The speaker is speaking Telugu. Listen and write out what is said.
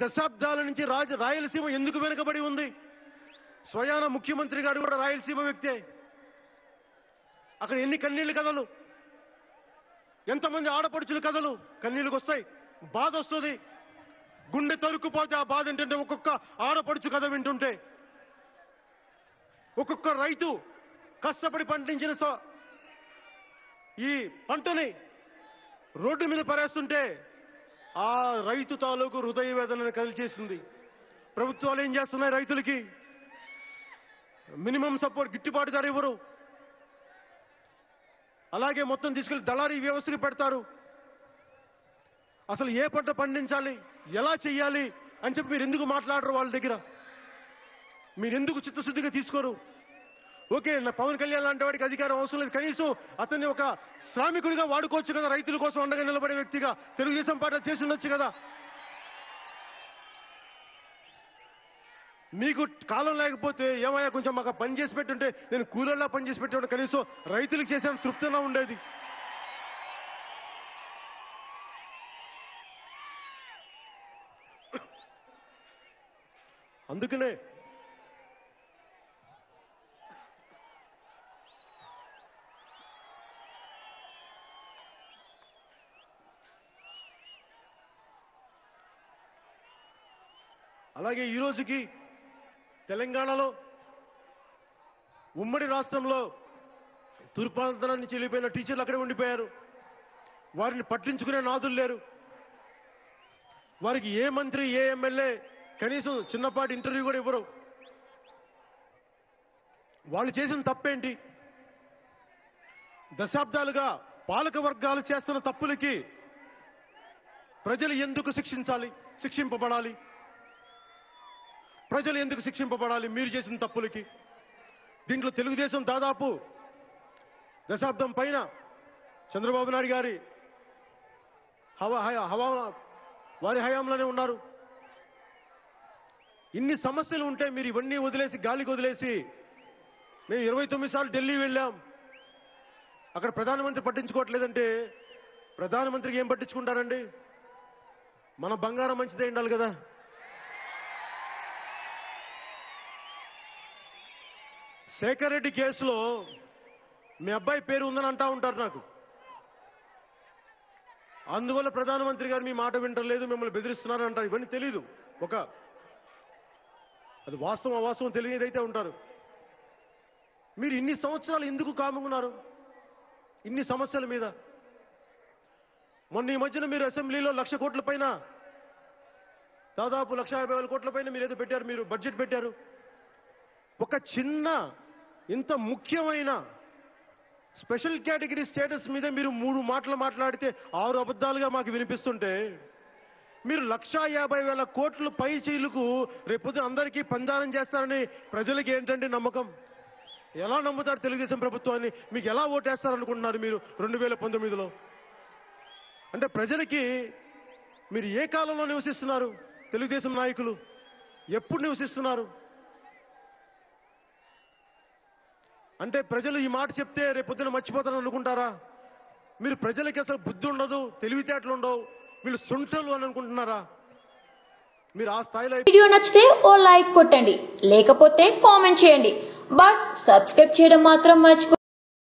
దశాబ్దాల నుంచి రాజ రాయలసీమ ఎందుకు వెనుకబడి ఉంది స్వయాన ముఖ్యమంత్రి గారు కూడా రాయలసీమ వ్యక్తే అక్కడ ఎన్ని కన్నీళ్లు కథలు ఎంతమంది ఆడపడుచుల కథలు కన్నీళ్ళకి వస్తాయి బాధ వస్తుంది గుండె తరుక్కుపోతే ఆ బాధ ఏంటంటే ఒక్కొక్క ఆడపడుచు కథ వింటుంటే ఒక్కొక్క రైతు కష్టపడి పండించిన స- ఈ పంటని రోడ్డు మీద పరేస్తుంటే ఆ రైతు తాలూకు హృదయ వేదనను కలిచేసింది ప్రభుత్వాలు ఏం చేస్తున్నాయి రైతులకి మినిమం సపోర్ట్ గిట్టుబాటు ధర ఇవ్వరు అలాగే మొత్తం తీసుకెళ్లి దళారీ వ్యవస్థకి పెడతారు అసలు ఏ పంట పండించాలి ఎలా చెయ్యాలి అని చెప్పి మీరు ఎందుకు మాట్లాడరు వాళ్ళ దగ్గర మీరు ఎందుకు చిత్తశుద్ధిగా తీసుకోరు ఓకే నా పవన్ కళ్యాణ్ లాంటి వాడికి అధికారం అవసరం లేదు కనీసం అతన్ని ఒక శ్రామికుడిగా వాడుకోవచ్చు కదా రైతుల కోసం అండగా నిలబడే వ్యక్తిగా తెలుగుదేశం పార్టీ చేసి ఉండొచ్చు కదా మీకు కాలం లేకపోతే ఏమయ్యా కొంచెం మాకు పని చేసి పెట్టుంటే నేను కూలీలా పని చేసి పెట్టేవాడు కనీసం రైతులకు చేసిన తృప్తిగా ఉండేది అందుకనే అలాగే ఈ రోజుకి తెలంగాణలో ఉమ్మడి రాష్ట్రంలో తూర్పాంతరం నుంచి వెళ్ళిపోయిన టీచర్లు అక్కడే ఉండిపోయారు వారిని పట్టించుకునే నాదులు లేరు వారికి ఏ మంత్రి ఏ ఎమ్మెల్యే కనీసం చిన్నపాటి ఇంటర్వ్యూ కూడా ఇవ్వరు వాళ్ళు చేసిన తప్పేంటి దశాబ్దాలుగా పాలక వర్గాలు చేస్తున్న తప్పులకి ప్రజలు ఎందుకు శిక్షించాలి శిక్షింపబడాలి ప్రజలు ఎందుకు శిక్షింపబడాలి మీరు చేసిన తప్పులకి దీంట్లో తెలుగుదేశం దాదాపు దశాబ్దం పైన చంద్రబాబు నాయుడు గారి హవా హయా- హవా వారి హయాంలోనే ఉన్నారు ఇన్ని సమస్యలు ఉంటే మీరు ఇవన్నీ వదిలేసి గాలికి వదిలేసి మేము ఇరవై తొమ్మిది సార్లు ఢిల్లీ వెళ్ళాం అక్కడ ప్రధానమంత్రి పట్టించుకోవట్లేదంటే ప్రధానమంత్రికి ఏం పట్టించుకుంటారండి మన బంగారం మంచిదే ఉండాలి కదా శేఖర్ రెడ్డి కేసులో మీ అబ్బాయి పేరు ఉందని అంటా ఉంటారు నాకు అందువల్ల ప్రధానమంత్రి గారు మీ మాట వింటలేదు మిమ్మల్ని బెదిరిస్తున్నారు అంటారు ఇవన్నీ తెలీదు ఒక అది వాస్తవం అవాస్తవం తెలియదైతే ఉంటారు మీరు ఇన్ని సంవత్సరాలు ఎందుకు కాముకున్నారు ఇన్ని సమస్యల మీద మొన్న ఈ మధ్యన మీరు అసెంబ్లీలో లక్ష కోట్ల పైన దాదాపు లక్ష యాభై వేల కోట్ల పైన మీరు ఏదో పెట్టారు మీరు బడ్జెట్ పెట్టారు ఒక చిన్న ఇంత ముఖ్యమైన స్పెషల్ కేటగిరీ స్టేటస్ మీద మీరు మూడు మాటలు మాట్లాడితే ఆరు అబద్ధాలుగా మాకు వినిపిస్తుంటే మీరు లక్షా యాభై వేల కోట్ల పై చీలకు రేపొద్దున అందరికీ పందానం చేస్తారని ప్రజలకి ఏంటంటే నమ్మకం ఎలా నమ్ముతారు తెలుగుదేశం ప్రభుత్వాన్ని మీకు ఎలా ఓటేస్తారనుకుంటున్నారు మీరు రెండు వేల పంతొమ్మిదిలో అంటే ప్రజలకి మీరు ఏ కాలంలో నివసిస్తున్నారు తెలుగుదేశం నాయకులు ఎప్పుడు నివసిస్తున్నారు అంటే ప్రజలు ఈ మాట చెప్తే రేపొద్దున మర్చిపోతారని అనుకుంటారా మీరు ప్రజలకి అసలు బుద్ధి ఉండదు తెలివితేటలు ఉండవు వీళ్ళు సొంటలు అని అనుకుంటున్నారా మీరు ఆ స్థాయిలో వీడియో నచ్చితే ఓ లైక్ కొట్టండి లేకపోతే కామెంట్ చేయండి బట్ సబ్స్క్రైబ్ చేయడం మాత్రం మర్చిపో